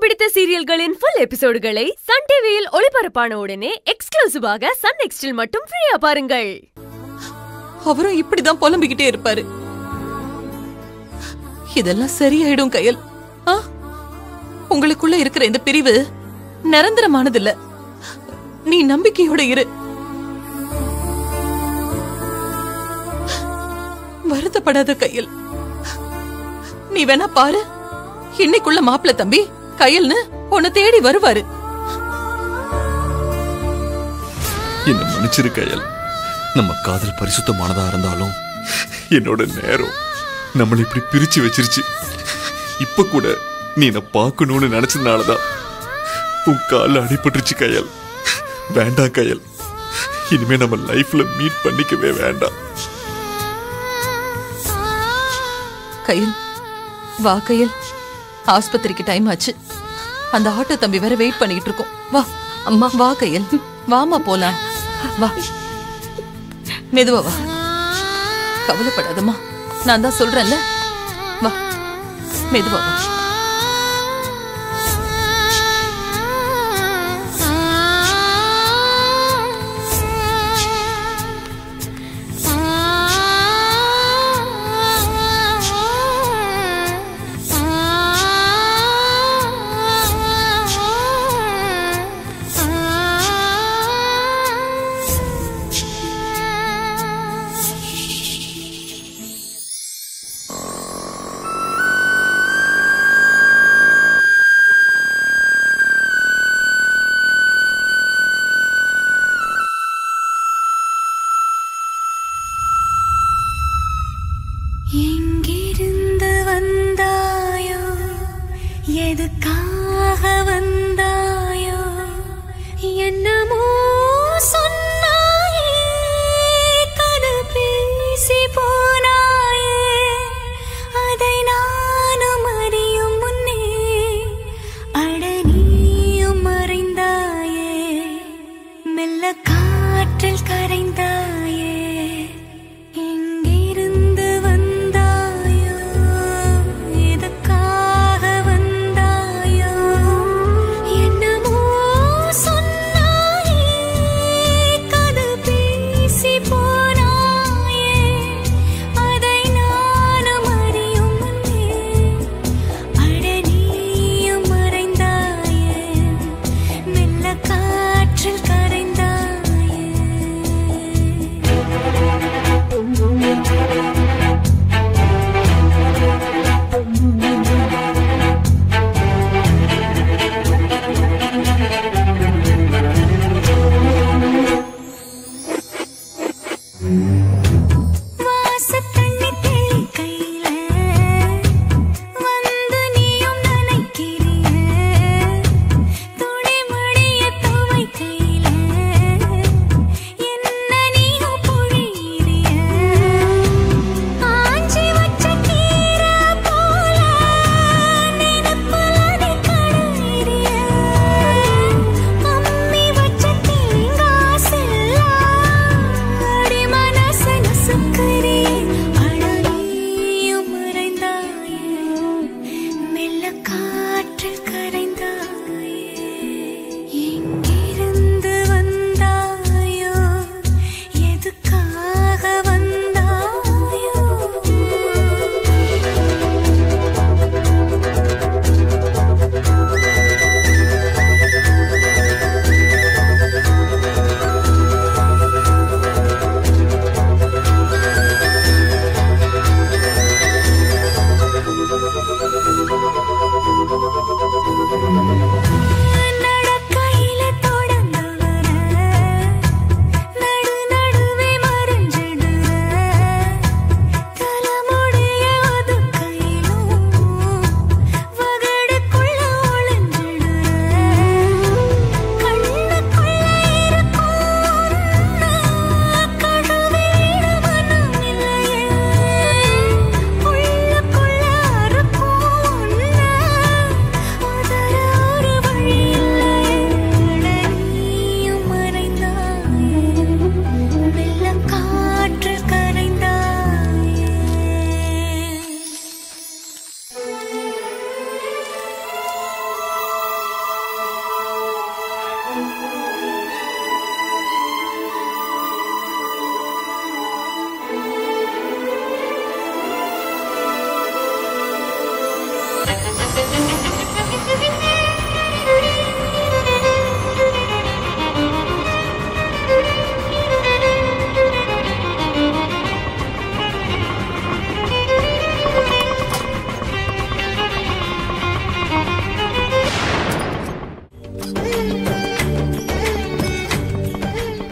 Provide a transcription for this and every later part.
பிடித்த சீரியல்களின் full எபிசோடுகளை Sun டிவியில் ஒளிபரப்பான உடனே எக்ஸ்க்ளூசிவாக சன் நெக்ஸ்டில் மட்டும் ஃப்ரீயா பாருங்கள் அவரும் இப்படிதான் புலம்பிக்கிட்டே இருப்பாரு இதெல்லாம் சரியாயிடும் கயல் ஆ? உங்களுக்குள்ள இருக்கிற இந்த பிரிவு நிரந்தரமானதில்ல நீ நம்பிக்கையோட இரு வருத்தப்படாத கையில் நீ வேணா பாரு இன்னைக்குள்ள மாப்பிள்ள தம்பி கையல்னு உன்னை தேடி வருவாரு என்ன மன்னிச்சிரு கயல் நம்ம காதல் பரிசுத்தமானதா இருந்தாலும் என்னோட நேரம் நம்மளை இப்படி பிரிச்சு வச்சிருச்சு இப்ப கூட நீ என்ன பார்க்கணும்னு நினைச்சதுனாலதான் உன் கால்ல அடிபட்டுருச்சு கயல் வேண்டாம் கயல் இனிமே நம்ம லைஃப்ல மீட் பண்ணிக்கவே வேண்டாம் கையில் வா கையில் ஆஸ்பத்திரிக்கு டைம் ஆச்சு அந்த ஆட்டோ தம்பி வேற வெயிட் பண்ணிட்டு இருக்கோம் வா அம்மா வா கையில் வாமா போலாம் வா மெதுவா வா கவலைப்படாதம்மா நான் தான் சொல்றேன்ல வா மெதுவா வா எங்கிருந்து வந்தாயோ எதுக்காக வந்தாயோ என்னமோ சொன்னாயே கதை பேசி போனாயே அதை நானும் அறியும் முன்னே அட நீயும் மறைந்தாயே மெல்ல காற்றில் கரைந்தாயே எங்கிருந்து வந்தாயோ எதுக்காக வந்தாயோ என்னமோ சொன்னாயே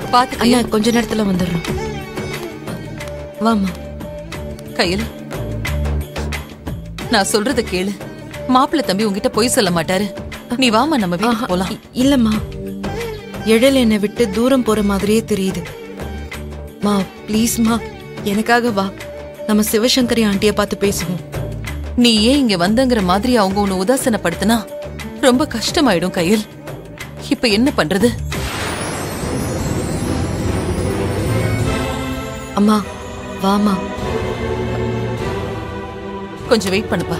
பாத்து அண்ணா கையல் கொஞ்ச நேரத்துல வந்துடுறோம் வாமா கையல் நான் சொல்றத கேளு மாப்பிள்ளை தம்பி உன்கிட்ட பொய் சொல்ல மாட்டாரு நீ வாமா நம்ம வீட்டுக்கு போலாம் இ- இல்லம்மா எழில் என்னை விட்டு தூரம் போற மாதிரியே தெரியுது மா ப்ளீஸ்மா எனக்காக வா நம்ம சிவசங்கரி ஆண்டிய பார்த்து பேசுவோம் நீ ஏன் இங்க வந்தங்கிற மாதிரி அவங்க உன்னை உதாசனப்படுத்தினா ரொம்ப கஷ்டமாயிடும் கையில் இப்ப என்ன பண்றது அம்மா வாமா கொஞ்சம் வெயிட் பண்ணுப்பா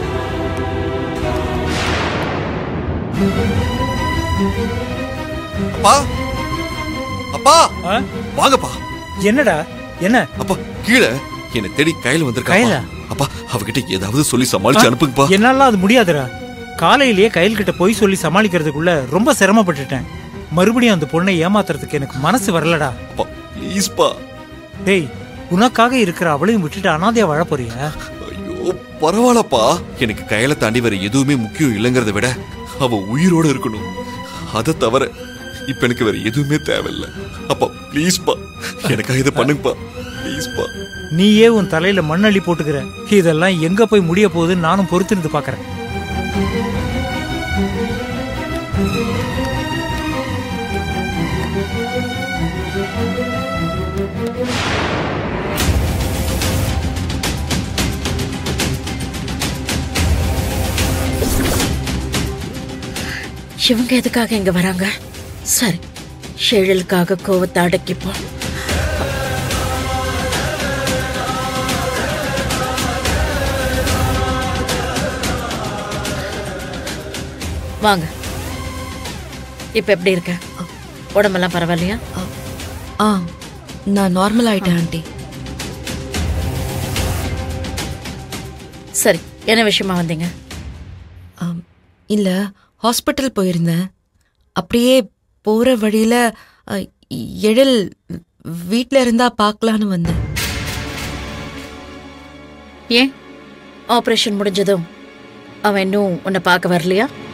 அப்பா அப்பா ஆ? வாங்கப்பா என்னடா என்ன அப்பா கீழே என்னை தேடி கையில வந்திருக்கா கையிலா? அப்பா அவகிட்ட ஏதாவது சொல்லி சமாளிச்சு அனுப்புங்கப்பா என்னால அது முடியாதுடா காலையிலேயே கையில் கிட்ட போய் சொல்லி சமாளிக்கிறதுக்குள்ள ரொம்ப சிரமப்பட்டுட்டேன் மறுபடியும் அந்த பொண்ணை ஏமாத்துறதுக்கு எனக்கு மனசு வரலடா அப்பா ப்ளீஸ்ப்பா டேய் உனக்காக இருக்கிற அவளையும் விட்டுட்டு அனாதையா வாழ போறியா ஐயோ பரவாயில்லப்பா எனக்கு கையில தாண்டி வேற எதுவுமே முக்கியம் இல்லைங்கிறத விட அவ உயிரோட இருக்கணும் அதை தவிர இப்ப எனக்கு வேற எதுவுமே தேவையில்ல அப்பா ப்ளீஸ்ப்பா எனக்காக இதை பண்ணுங்கப்பா ப்ளீஸ்ப்பா நீயே உன் தலையில மண்ணள்ளி போட்டுக்கிற இதெல்லாம் எங்க போய் முடிய போகுதுன்னு நானும் பொறுத்திருந்து பாக்குறேன் இவங்க எதுக்காக இங்க வராங்க சரி ஷெழிலுக்காக கோவத்தை அடக்கிப்போம் வாங்க இப்ப எப்படி இருக்க உடம்பெல்லாம் பரவாயில்லையா ஆ நான் நார்மல் ஆயிட்டேன் ஆண்டி சரி என்ன விஷயமா வந்தீங்க ஆம், இல்ல ஹாஸ்பிட்டல் போயிருந்தேன் அப்படியே போற வழியில அ, எழில் வீட்ல இருந்தா பார்க்கலான்னு வந்தேன் ஏன் ஆபரேஷன் முடிஞ்சதும் அவன் இன்னும் உன்னை பார்க்க வரலையா